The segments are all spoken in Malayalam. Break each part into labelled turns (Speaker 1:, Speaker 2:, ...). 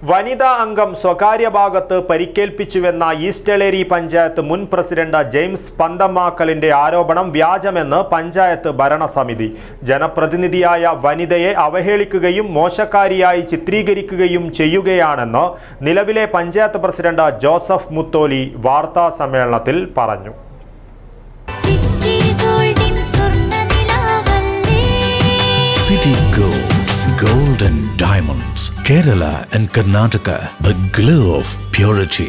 Speaker 1: വനിതാ അംഗം സ്വകാര്യ ഭാഗത്ത് പരിക്കേൽപ്പിച്ചുവെന്ന ഈസ്റ്റളേരി പഞ്ചായത്ത് മുൻ പ്രസിഡന്റ് ജെയിംസ് പന്തമാക്കലിന്റെ ആരോപണം വ്യാജമെന്ന് പഞ്ചായത്ത് ഭരണസമിതി ജനപ്രതിനിധിയായ വനിതയെ അവഹേളിക്കുകയും മോശക്കാരിയായി ചിത്രീകരിക്കുകയും ചെയ്യുകയാണെന്ന് നിലവിലെ പഞ്ചായത്ത് പ്രസിഡന്റ് ജോസഫ് മുത്തോലി വാർത്താ സമ്മേളനത്തിൽ പറഞ്ഞു
Speaker 2: സിറ്റി ഗോൾഡിൻ സ്വർണ്ണനിലാവല്ലേ
Speaker 3: City Gold, Gold and Diamonds, Kerala and Karnataka, the glow of purity.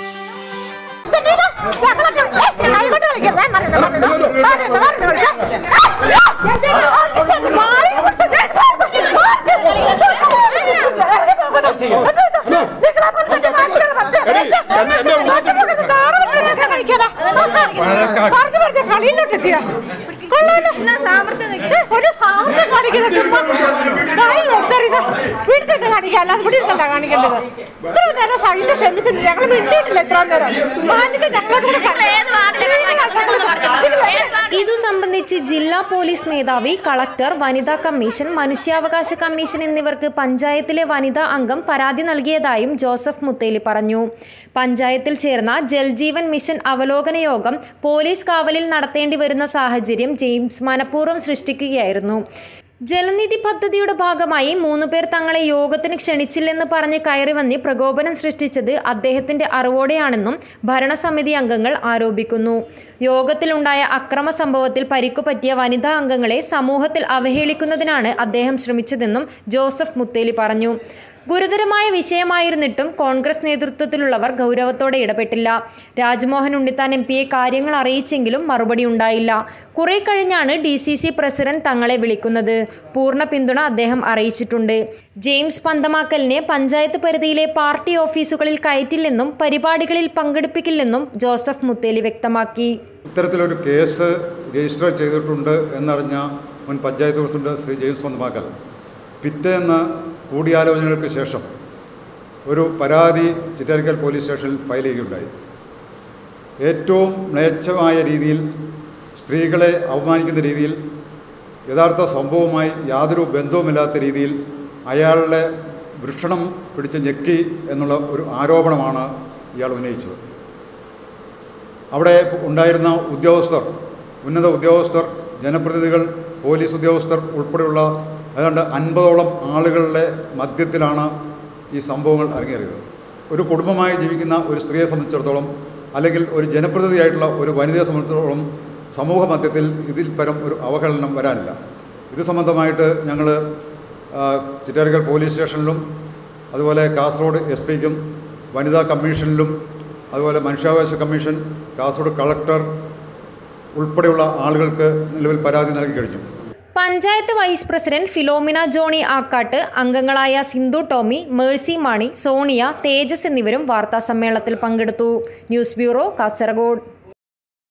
Speaker 4: ഒരു സാമർത്ഥ്യം കാണിക്കുന്നത് ചുമ്മാ വായി വെറുതെറിയത് പിടിച്ചത് കാണിക്കുക അല്ലാതെ ഇവിടെ ഇരുന്നല്ല കാണിക്കേണ്ടത് ഇത്ര നേരം സഹിച്ച് ക്ഷമിച്ച് ഞങ്ങൾ മിണ്ടിയിട്ടില്ല ഇത്ര നേരം മാന്യത ഞങ്ങളോട് കൂടെ
Speaker 5: ഇതു സംബന്ധിച്ച് ജില്ലാ പോലീസ് മേധാവി കളക്ടർ വനിതാ കമ്മീഷൻ മനുഷ്യാവകാശ കമ്മീഷൻ എന്നിവർക്ക് പഞ്ചായത്തിലെ വനിതാ അംഗം പരാതി നൽകിയതായും ജോസഫ് മുത്തേലി പറഞ്ഞു പഞ്ചായത്തിൽ ചേർന്ന ജൽജീവൻ മിഷൻ അവലോകന യോഗം പോലീസ് കാവലിൽ നടത്തേണ്ടി വരുന്ന സാഹചര്യം ജെയിംസ് മനഃപൂർവ്വം സൃഷ്ടിക്കുകയായിരുന്നു ജലനിധി പദ്ധതിയുടെ ഭാഗമായി മൂന്ന് പേർ തങ്ങളെ യോഗത്തിന് ക്ഷണിച്ചില്ലെന്ന് പറഞ്ഞ് കയറി വന്ന് പ്രകോപനം സൃഷ്ടിച്ചത് അദ്ദേഹത്തിന്റെ അറിവോടെയാണെന്നും ഭരണസമിതി അംഗങ്ങൾ ആരോപിക്കുന്നു യോഗത്തിലുണ്ടായ അക്രമ സംഭവത്തിൽ പരിക്കു പറ്റിയ വനിതാ അംഗങ്ങളെ സമൂഹത്തിൽ അവഹേളിക്കുന്നതിനാണ് അദ്ദേഹം ശ്രമിച്ചതെന്നും ജോസഫ് മുത്തേലി പറഞ്ഞു ഗുരുതരമായ വിഷയമായിരുന്നിട്ടും കോൺഗ്രസ് നേതൃത്വത്തിലുള്ളവർ ഗൗരവത്തോടെ ഇടപെട്ടില്ല രാജ്മോഹൻ ഉണ്ണിത്താൻ എം പിയെ കാര്യങ്ങൾ അറിയിച്ചെങ്കിലും മറുപടി ഉണ്ടായില്ല കുറെ കഴിഞ്ഞാണ് ഡി സി സി പ്രസിഡന്റ് തങ്ങളെ വിളിക്കുന്നത് പൂർണ്ണ പിന്തുണ അദ്ദേഹം അറിയിച്ചിട്ടുണ്ട് ജെയിംസ് പന്തമാക്കലിനെ പഞ്ചായത്ത് പരിധിയിലെ പാർട്ടി ഓഫീസുകളിൽ കയറ്റില്ലെന്നും പരിപാടികളിൽ പങ്കെടുപ്പിക്കില്ലെന്നും ജോസഫ് മുത്തേലി വ്യക്തമാക്കി
Speaker 6: ഇത്തരത്തിലൊരു കേസ് രജിസ്റ്റർ ചെയ്തിട്ടുണ്ട് എന്നറിഞ്ഞ മുൻ പഞ്ചായത്ത് പ്രസിഡന്റ് ശ്രീ ജെയിംസ് പന്തമാക്കൽ പിറ്റേന്ന് കൂടിയാലോചനകൾക്ക് ശേഷം ഒരു പരാതി ചിറ്റാരിക്കൽ പോലീസ് സ്റ്റേഷനിൽ ഫയൽ ചെയ്യുകയുണ്ടായി ഏറ്റവും മ്ലേച്ഛമായ രീതിയിൽ സ്ത്രീകളെ അവമാനിക്കുന്ന രീതിയിൽ യഥാർത്ഥ സംഭവവുമായി യാതൊരു ബന്ധവുമില്ലാത്ത രീതിയിൽ അയാളുടെ വൃഷണം പിടിച്ച് ഞെക്കി എന്നുള്ള ഒരു ആരോപണമാണ് ഇയാൾ ഉന്നയിച്ചത് അവിടെ ഉണ്ടായിരുന്ന ഉദ്യോഗസ്ഥർ ഉന്നത ഉദ്യോഗസ്ഥർ ജനപ്രതിനിധികൾ പോലീസ് ഉദ്യോഗസ്ഥർ ഉൾപ്പെടെയുള്ള ഏതാണ്ട് അൻപതോളം ആളുകളുടെ മധ്യത്തിലാണ് ഈ സംഭവങ്ങൾ അരങ്ങേറിയത് ഒരു കുടുംബമായി ജീവിക്കുന്ന ഒരു സ്ത്രീയെ സംബന്ധിച്ചിടത്തോളം അല്ലെങ്കിൽ ഒരു ജനപ്രതിനിധിയായിട്ടുള്ള ഒരു വനിതയെ സംബന്ധിച്ചിടത്തോളം സമൂഹ മധ്യത്തിൽ ഇതിൽ പരം ഒരു അവഹേളനം വരാനില്ല ഇത് സംബന്ധമായിട്ട് ഞങ്ങൾ ചിറ്റാരിക്കൽ പോലീസ് സ്റ്റേഷനിലും അതുപോലെ കാസർഗോഡ് എസ് പിക്കും വനിതാ കമ്മീഷനിലും അതുപോലെ മനുഷ്യാവകാശ കമ്മീഷൻ കാസർഗോഡ് കളക്ടർ ഉൾപ്പെടെയുള്ള ആളുകൾക്ക് നിലവിൽ പരാതി നൽകി കഴിഞ്ഞു
Speaker 5: panchayat vice president Philomina Johny Akkattu അംഗങ്ങളായ സിന്ധു ടോമി മേഴ്സി മാണി സോണിയ തേജസ് എന്നിവരും വാർത്താ സമ്മേളനത്തിൽ പങ്കെടുത്തു ന്യൂസ് ബ്യൂറോ കാസർഗോഡ്